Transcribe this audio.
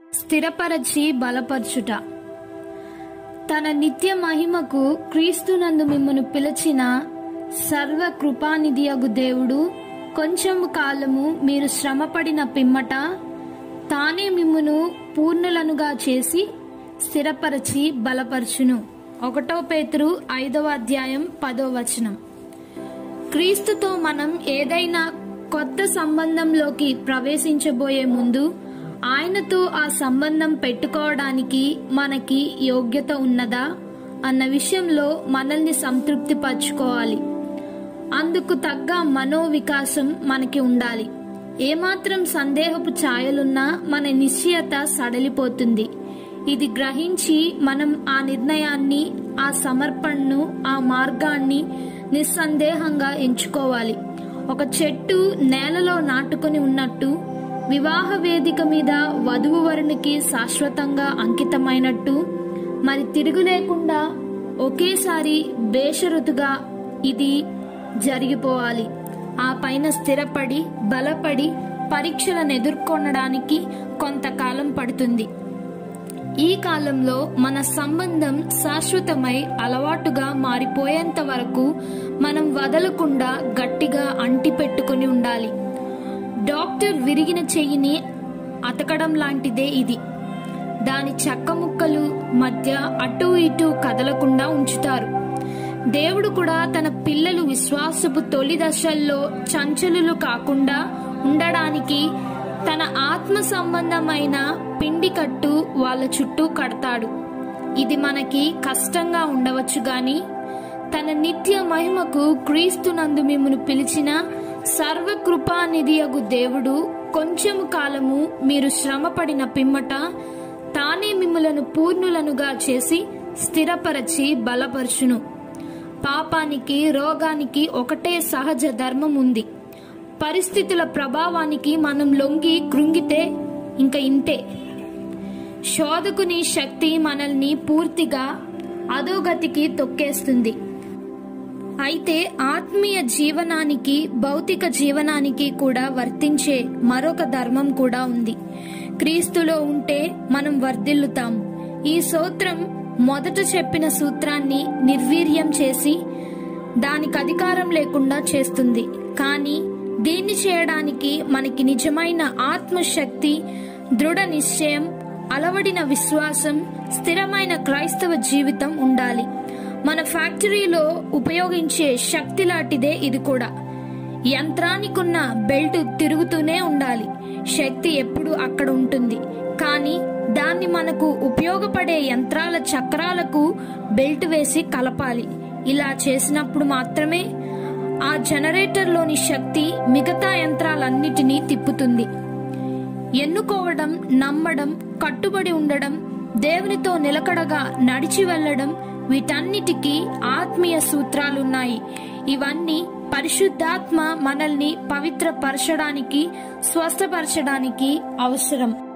స్థిరపరచి బలపరచుట తన నిత్య మహిమకు క్రీస్తునందు మిమ్మను పిలిచిన సర్వ కృపానిధియగు దేవుడు కొంచెము కాలము మీరు శ్రమపడిన పిమ్మట తానే మిమ్మును పూర్ణులనుగా చేసి స్థిరపరచి బలపరచును ఒకటో పేతురు ఐదవ అధ్యాయం పదో వచనం క్రీస్తుతో మనం ఏదైనా కొత్త సంబంధంలోకి ప్రవేశించబోయే ముందు ఆయనతో ఆ సంబంధం పెట్టుకోవడానికి మనకి యోగ్యత ఉన్నదా అన్న విషయంలో మనల్ని సంతృప్తి పరచుకోవాలి అందుకు తగ్గ మనోవికాసం మనకి ఉండాలి ఏమాత్రం సందేహపు ఛాయలున్నా మన నిశ్చయత సడలిపోతుంది ఇది గ్రహించి మనం ఆ నిర్ణయాన్ని ఆ సమర్పణను ఆ మార్గాన్ని నిస్సందేహంగా ఎంచుకోవాలి ఒక చెట్టు నేలలో నాటుకొని ఉన్నట్టు వివాహ వేదిక మీద వధువు వరునికి శాశ్వతంగా అంకితమైనట్టు మరి తిరుగు లేకుండా ఒకేసారి బేషరుతుగా ఇది జరిగిపోవాలి ఆ పైన స్థిరపడి బలపడి పరీక్షలను ఎదుర్కొనడానికి కొంతకాలం పడుతుంది ఈ కాలంలో మన సంబంధం శాశ్వతమై అలవాటుగా మారిపోయేంత వరకు మనం వదలకుండా గట్టిగా అంటి పెట్టుకుని ఉండాలి డాక్టర్ విరిగిన చెయ్యిని అతకడం లాంటిదే ఇది దాని చెక్క ముక్కలు మధ్య అటు ఇటు కదలకుండా ఉంచుతారు దేవుడు కూడా తన పిల్లలు విశ్వాసపు తొలి దశల్లో చంచలులు కాకుండా ఉండడానికి తన ఆత్మ సంబంధమైన పిండి కట్టు వాళ్ళ చుట్టూ కడతాడు ఇది మనకి కష్టంగా ఉండవచ్చు గాని తన నిత్య మహిమకు క్రీస్తునందు మిమ్మను పిలిచిన సర్వకృపానిధియగు దేవుడు కొంచెము కాలము మీరు శ్రమపడిన పిమ్మట తానే మిమ్ములను పూర్ణులనుగా చేసి స్థిరపరచి బలపరచును పాపానికి రోగానికి ఒకటే సహజ ధర్మం ఉంది పరిస్థితుల ప్రభావానికి మనం లొంగి కృంగితే ఇంక ఇంతే శోధకుని శక్తి మనల్ని పూర్తిగా అధోగతికి తొక్కేస్తుంది అయితే ఆత్మీయ జీవనానికి భౌతిక జీవనానికి కూడా వర్తించే మరొక ధర్మం కూడా ఉంది క్రీస్తులో ఉంటే మనం వర్ధిల్లుతాం ఈ సూత్రం మొదట చెప్పిన సూత్రాన్ని నిర్వీర్యం చేసి దానికి అధికారం లేకుండా చేస్తుంది కానీ దీన్ని చేయడానికి మనకి నిజమైన ఆత్మశక్తి దృఢ నిశ్చయం అలవడిన విశ్వాసం స్థిరమైన క్రైస్తవ జీవితం ఉండాలి మన ఫ్యాక్టరీలో ఉపయోగించే శక్తి లాంటిదే ఇది కూడా యంత్రానికున్న బెల్ట్ తిరుగుతూనే ఉండాలి శక్తి ఎప్పుడు అక్కడ ఉంటుంది కానీ దాన్ని మనకు ఉపయోగపడే యంత్రాల చక్రాలకు బెల్ట్ వేసి కలపాలి ఇలా చేసినప్పుడు మాత్రమే ఆ జనరేటర్లోని శక్తి మిగతా యంత్రాలన్నిటినీ తిప్పుతుంది ఎన్నుకోవడం నమ్మడం కట్టుబడి ఉండడం దేవునితో నిలకడగా నడిచి వెళ్ళడం వీటన్నిటికీ ఆత్మీయ సూత్రాలున్నాయి ఇవన్నీ పరిశుద్ధాత్మ మనల్ని పవిత్రపరచడానికి స్వస్థపరచడానికి అవసరం